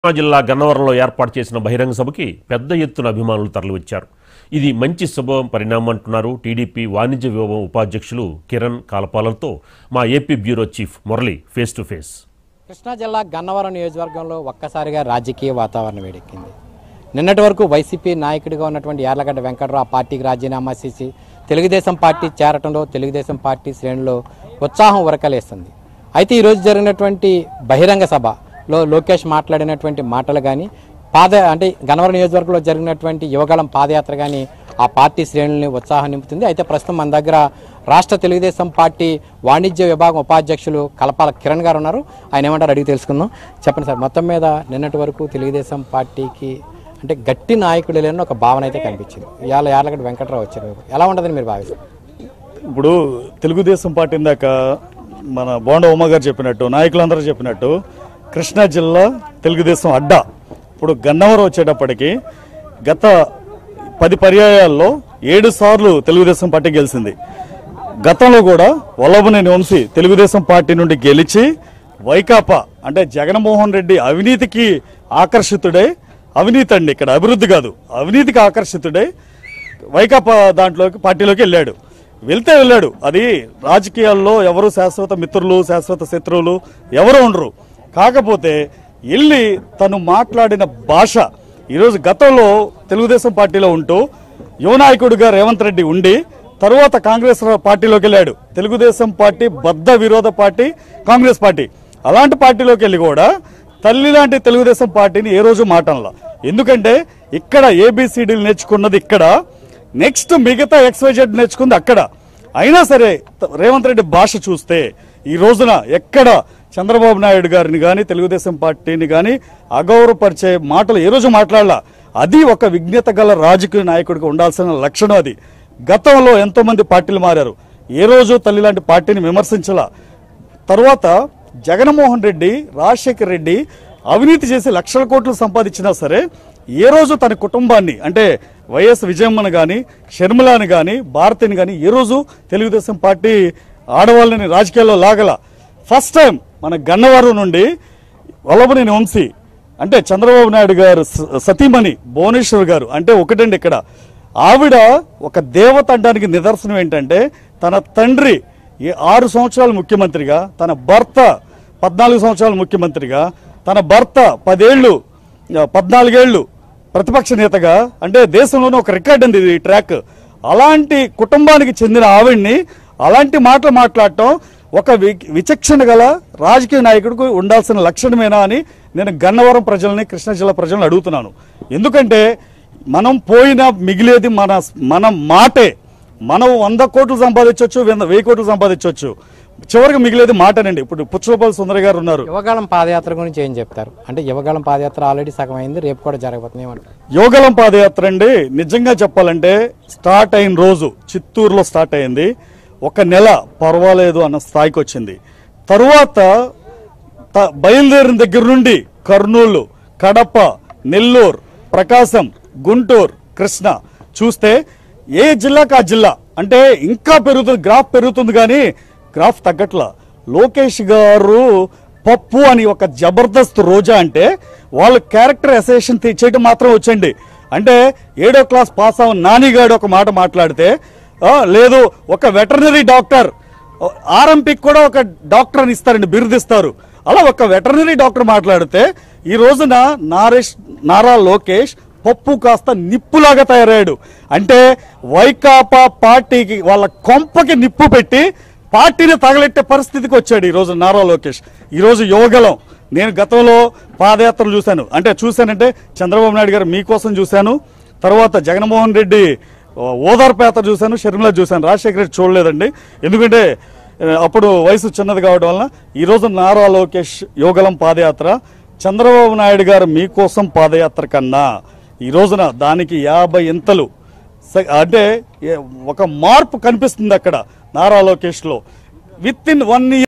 కృష్ణా జిల్లా గన్నవరంలో ఏర్పాటు చేసిన బహిరంగ సభకి పెద్ద ఎత్తున అభిమానులు తరలివచ్చారు ఇది మంచి శుభ పరిణామం అంటున్నారు టీడీపీ వాణిజ్య విభాగం ఉపాధ్యక్షులు కిరణ్ కాలపాలతో మా AP bureau chief Murali face to face Krishna జిల్లా గన్నవరం నియోజకవర్గంలో ఒక్కసారిగా రాజకీయ వాతావరణం వేడెక్కింది నిన్నటి వరకు వైసీపీ నాయకుడిగా ఉన్నటువంటి యార్లగడ్డ వెంకటరావు ఆ పార్టీకి రాజీనామా చేసి తెలుగుదేశం పార్టీ చేరటంలో తెలుగుదేశం పార్టీ శ్రేణుల్లో ఉత్సాహం ఉరకలేస్తుంది అయితే ఈరోజు జరిగినటువంటి బహిరంగ సభలో లోకేష్ మాట్లాడినటువంటి మాటలు కానీ పాద అంటే గన్నవరం నియోజకవర్గంలో జరిగినటువంటి యువగళం పాదయాత్ర కానీ ఆ పార్టీ శ్రేణుల్ని ఉత్సాహం నింపుతుంది అయితే ప్రస్తుతం మన దగ్గర రాష్ట్ర తెలుగుదేశం పార్టీ వాణిజ్య విభాగం ఉపాధ్యక్షులు కలపాల కిరణ్ గారు ఉన్నారు ఆయన ఏమంటారు అడిగి తెలుసుకుందాం చెప్పండి సార్ మొత్తం మీద నిన్నటి వరకు తెలుగుదేశం పార్టీకి అంటే గట్టి నాయకుడు లేని ఒక భావన అయితే కనిపించింది ఇవాళ యార్లగడ్డ వెంకట్రావు వచ్చారు ఎలా ఉంటుందని మీరు భావిస్తారు ఇప్పుడు తెలుగుదేశం పార్టీ ఇందాక మన బోండ ఉమ్మ గారు చెప్పినట్టు నాయకులందరూ చెప్పినట్టు కృష్ణా జిల్లా తెలుగుదేశం అడ్డా ఇప్పుడు గన్నవరం వచ్చేటప్పటికి గత పది పర్యాయాల్లో ఏడు సార్లు తెలుగుదేశం పార్టీ గెలిచింది గతంలో కూడా వల్లభనేని వంశీ తెలుగుదేశం పార్టీ నుండి గెలిచి వైకాపా అంటే జగన్మోహన్ రెడ్డి అవినీతికి ఆకర్షితుడై అవినీతి అండి ఇక్కడ అభివృద్ధి కాదు అవినీతికి ఆకర్షితుడై వైకాపా దాంట్లోకి పార్టీలోకి వెళ్ళాడు వెళ్తే వెళ్ళాడు అది రాజకీయాల్లో ఎవరు శాశ్వత మిత్రులు శాశ్వత శత్రువులు ఎవరు ఉండరు కాకపోతే వెళ్ళి తను మాట్లాడిన భాష ఈరోజు గతంలో తెలుగుదేశం పార్టీలో ఉంటూ యువ నాయకుడిగా రేవంత్ రెడ్డి ఉండి తరువాత కాంగ్రెస్ పార్టీలోకి వెళ్ళాడు తెలుగుదేశం పార్టీ బద్ద విరోధ పార్టీ కాంగ్రెస్ పార్టీ అలాంటి పార్టీలోకి వెళ్ళి కూడా తల్లి లాంటి తెలుగుదేశం పార్టీని ఏ రోజు మాటంలా ఎందుకంటే ఇక్కడ ఏబిసిడీలు నేర్చుకున్నది ఇక్కడ నెక్స్ట్ మిగతా ఎక్స్వైజెడ్ నేర్చుకుంది అక్కడ అయినా సరే త- రేవంత్ రెడ్డి భాష చూస్తే ఈ రోజున ఎక్కడ చంద్రబాబు నాయుడు గారిని కానీ తెలుగుదేశం పార్టీని కానీ అగౌరవపరిచే మాటలు ఏ రోజు మాట్లాడాల అది ఒక విజ్ఞత గల రాజకీయ నాయకుడికి ఉండాల్సిన లక్షణం అది గతంలో ఎంతో మంది పార్టీలు మారారు ఏ రోజు తల్లి లాంటి పార్టీని విమర్శించలా తర్వాత జగన్మోహన్ రెడ్డి రాజశేఖర్ రెడ్డి అవినీతి చేసి లక్షల కోట్లు సంపాదించినా సరే ఏ రోజు తన కుటుంబాన్ని అంటే వైఎస్ విజయమ్మను కానీ షర్మిలాని కానీ భారతిని కానీ ఏ రోజు తెలుగుదేశం పార్టీ ఆడవాళ్ళని రాజకీయాల్లో లాగల ఫస్ట్ టైం మన గన్నవరం నుండి వల్లభనేని వంశీ అంటే చంద్రబాబు నాయుడు గారు స- సతీమణి భువనేశ్వర్ గారు అంటే ఒకటండి ఇక్కడ ఆవిడ ఒక దేవత అనడానికి నిదర్శనం ఏంటంటే తన తండ్రి ఈ ఆరు సంవత్సరాలు ముఖ్యమంత్రిగా తన భర్త పద్నాలుగు సంవత్సరాలు ముఖ్యమంత్రిగా తన భర్త పదేళ్ళు ఆ, పద్నాలుగేళ్ళు ప్రతిపక్ష నేతగా అంటే దేశంలోనే ఒక రికార్డ్ ఉంది ఈ ట్రాక్ అలాంటి కుటుంబానికి చెందిన ఆవిడ్ని అలాంటి మాటలు మాట్లాడటం ఒక వి- విచక్షణ గల రాజకీయ నాయకుడికి ఉండాల్సిన లక్షణమేనా అని నేను గన్నవరం ప్రజల్ని కృష్ణా జిల్లా ప్రజల్ని అడుగుతున్నాను ఎందుకంటే మనం పోయినా మిగిలేది మన మన మాటే మనం వంద కోట్లు సంపాదించవచ్చు వంద వెయ్యి కోట్లు సంపాదించవచ్చు చివరికి మిగిలేది మాటనండి ఇప్పుడు పుచ్చలపల్లి సుందరి గారు ఉన్నారు యువగాళం పాదయాత్ర గురించి ఏం చెప్తారు అంటే యువగాళం పాదయాత్ర ఆల్రెడీ సగం అయింది రేపు కూడా జరగబోతుంది ఏమంటారు యోగలం పాదయాత్ర అండి నిజంగా చెప్పాలంటే స్టార్ట్ అయిన రోజు చిత్తూరులో స్టార్ట్ అయింది ఒక నెల పర్వాలేదు అన్న స్థాయికి వచ్చింది తరువాత త- బయలుదేరిన దగ్గర నుండి కర్నూలు కడప నెల్లూరు ప్రకాశం గుంటూరు కృష్ణ చూస్తే ఏ జిల్లాకు ఆ జిల్లా అంటే ఇంకా పెరుగుతుంది గ్రాఫ్ పెరుగుతుంది కానీ గ్రాఫ్ తగ్గట్లా లోకేష్ గారు పప్పు అని ఒక జబర్దస్త్ రోజా అంటే వాళ్ళు క్యారెక్టర్ అసోసియేషన్ చేయడం మాత్రం వచ్చండి అంటే ఏడో క్లాస్ పాస్ అవ్వ నానిగాడు ఒక మాట మాట్లాడితే ఆ, లేదు ఒక వెటర్నరీ డాక్టర్ ఆర్ఎంపీకి కూడా ఒక డాక్టర్ అని ఇస్తారండి బిరుదిస్తారు అలా ఒక వెటర్నరీ డాక్టర్ మాట్లాడితే ఈ రోజున నారేష్ నారా లోకేష్ పప్పు కాస్త నిప్పులాగా తయారయ్యాడు అంటే వైకాపా పార్టీకి వాళ్ళ కొంపకి నిప్పు పెట్టి పార్టీని తగలెట్టే పరిస్థితికి వచ్చాడు ఈ రోజు నారా లోకేష్ ఈ రోజు యువగలం నేను గతంలో పాదయాత్రలు చూశాను అంటే చూశానంటే చంద్రబాబు నాయుడు గారు మీకోసం చూశాను తర్వాత జగన్మోహన్ రెడ్డి ఓ, ఓదార్పు యాత్ర చూశాను షర్మిల చూశాను రాజశేఖర రెడ్డి చూడలేదండి ఎందుకంటే ఆ, అప్పుడు వయసు చిన్నది కావడం వలన ఈ రోజు నారా లోకేష్ యువగలం పాదయాత్ర చంద్రబాబు నాయుడు గారు మీకోసం పాదయాత్ర కన్నా ఈ రోజున దానికి యాభై ఇంతలు స- అంటే ఏ- ఒక మార్పు కనిపిస్తుంది అక్కడ నారా లోకేష్లో విత్ ఇన్ వన్ ఇయర్